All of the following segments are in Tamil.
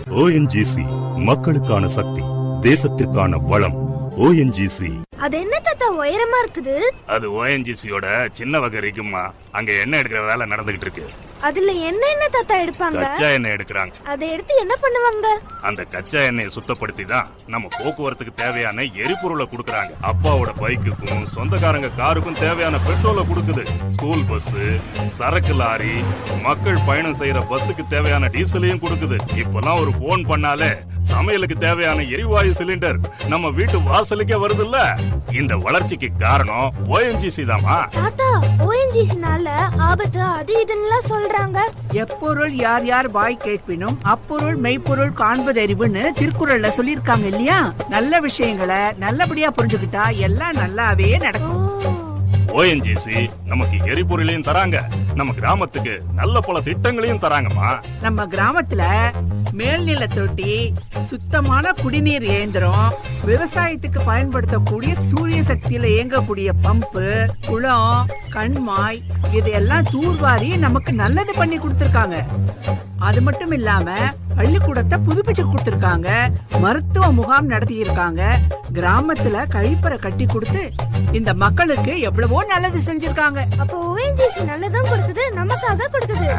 ஓஎன்ஜிசி மக்களுக்கான சக்தி தேசத்திற்கான வளம் ஓஎன்ஜிசி அது என்ன தாத்தா உயரமா இருக்குது அது ஓஎன்ஜிசியோட சின்ன வகை இருக்குமா அங்க எண்ணெய் எடுக்கிற வேலை நடந்துகிட்டு இருக்கு அதுல என்ன என்ன தாத்தா எடுப்பாங்க கச்சா எண்ணெய் எடுக்கிறாங்க அதை எடுத்து என்ன பண்ணுவாங்க அந்த கச்சா எண்ணெயை சுத்தப்படுத்தி தான் நம்ம போக்குவரத்துக்கு தேவையான எரிபொருளை கொடுக்கறாங்க அப்பாவோட பைக்குக்கும் சொந்தக்காரங்க காருக்கும் தேவையான பெட்ரோலை கொடுக்குது ஸ்கூல் பஸ் சரக்கு லாரி மக்கள் பயணம் செய்யற பஸ்ஸுக்கு தேவையான டீசலையும் கொடுக்குது இப்பெல்லாம் ஒரு ஃபோன் பண்ணாலே சமையலுக்கு தேவையான எரிவாயு சிலிண்டர் நம்ம வீட்டு வாசலுக்கே வருதுல்ல இந்த வளர்ச்சிக்கு காரணம் ஓஎன்ஜிசி தாமா தாத்தா ஓஎன்ஜிசினால ஆபத்து அது இதுன்னு சொல்றாங்க எப்பொருள் யார் யார் வாய் கேட்பினும் அப்பொருள் மெய்ப்பொருள் காண்பதறிவுன்னு திருக்குறள்ல சொல்லியிருக்காங்க இல்லையா நல்ல விஷயங்களை நல்லபடியா புரிஞ்சுக்கிட்டா எல்லாம் நல்லாவே ஓ நடக்கும் ஓஎன்ஜிசி நமக்கு எரிபொருளையும் தராங்க நம்ம கிராமத்துக்கு நல்ல பல திட்டங்களையும் தராங்கம்மா நம்ம கிராமத்துல மேல்நில தொட்டி சுத்தமான குடிநீர் இயந்திரம் விவசாயத்துக்கு பயன்படுத்தக்கூடிய சூரிய சக்தியில இயங்கக்கூடிய பம்பு குளம் கண்மாய் இதையெல்லாம் தூர்வாரி நமக்கு நல்லது பண்ணி கொடுத்திருக்காங்க அது மட்டும் இல்லாம பள்ளிக்கூடத்தை புதுப்பிச்சு கொடுத்திருக்காங்க மருத்துவ முகாம் நடத்தி இருக்காங்க கிராமத்துல கழிப்பறை கட்டி கொடுத்து இந்த மக்களுக்கு எவ்வளவோ நல்லது செஞ்சிருக்காங்க அப்போ ஓஎன்ஜிசி நல்லதும் கொடுக்குது நமக்காக கொடுக்குது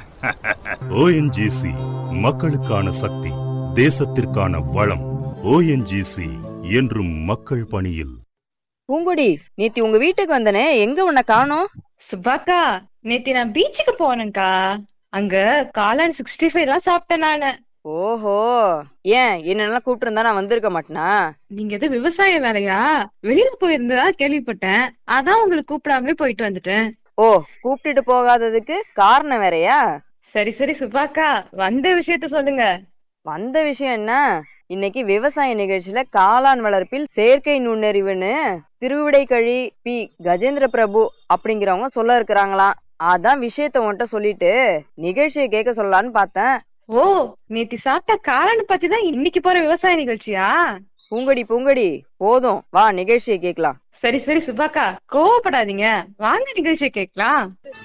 ஓஎன்ஜிசி மக்களுக்கான சக்தி தேசத்திற்கான வளம் ஓஎன்ஜிசி என்றும் மக்கள் பணியில் பூங்கொடி நேத்தி உங்க வீட்டுக்கு வந்தனே எங்க உன்னை காணோம் சுபாக்கா நேத்தி நான் பீச்சுக்கு போனேன்க்கா அங்க காளான் சிக்ஸ்டி ஃபைவ் எல்லாம் சாப்பிட்டேன் நானு ஓஹோ ஏன் என்னெல்லாம் கூப்பிட்டு இருந்தா நான் வந்திருக்க மாட்டேனா நீங்க எது விவசாய வேலையா வெளியில போயிருந்ததா கேள்விப்பட்டேன் அதான் உங்களுக்கு கூப்பிடாமலே போயிட்டு வந்துட்டேன் ஓ கூப்பிட்டுட்டு போகாததுக்கு காரணம் வேறயா சரி சரி சுபாக்கா வந்த விஷயத்த சொல்லுங்க வந்த விஷயம் என்ன இன்னைக்கு விவசாய நிகழ்ச்சியில காளான் வளர்ப்பில் செயற்கை நுண்ணறிவுன்னு திருவிடைக்கழி பி கஜேந்திர பிரபு அப்படிங்கிறவங்க சொல்ல இருக்கிறாங்களாம் அதான் விஷயத்த உன்கிட்ட சொல்லிட்டு நிகழ்ச்சியை கேட்க சொல்லலான்னு பார்த்தேன் ஓ நேத்தி சாப்பிட்ட காளான் பத்தி தான் இன்னைக்கு போற விவசாய நிகழ்ச்சியா பூங்கொடி பூங்கொடி போதும் வா நிகழ்ச்சியை கேட்கலாம் சரி சரி சுபாக்கா கோவப்படாதீங்க வாங்க நிகழ்ச்சியை கேட்கலாம்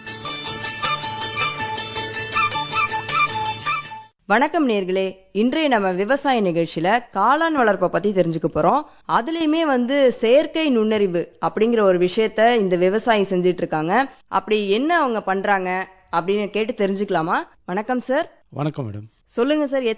வணக்கம் நேர்களே இன்றைய நம்ம விவசாய நிகழ்ச்சியில காளான் வளர்ப்பை பத்தி தெரிஞ்சுக்க போறோம் அதுலயுமே வந்து செயற்கை நுண்ணறிவு அப்படிங்கிற ஒரு விஷயத்த இந்த விவசாயி செஞ்சுட்டு இருக்காங்க அப்படி என்ன அவங்க பண்றாங்க அப்படின்னு கேட்டு தெரிஞ்சுக்கலாமா வணக்கம் சார் வணக்கம் மேடம் சொல்லுங்க சார்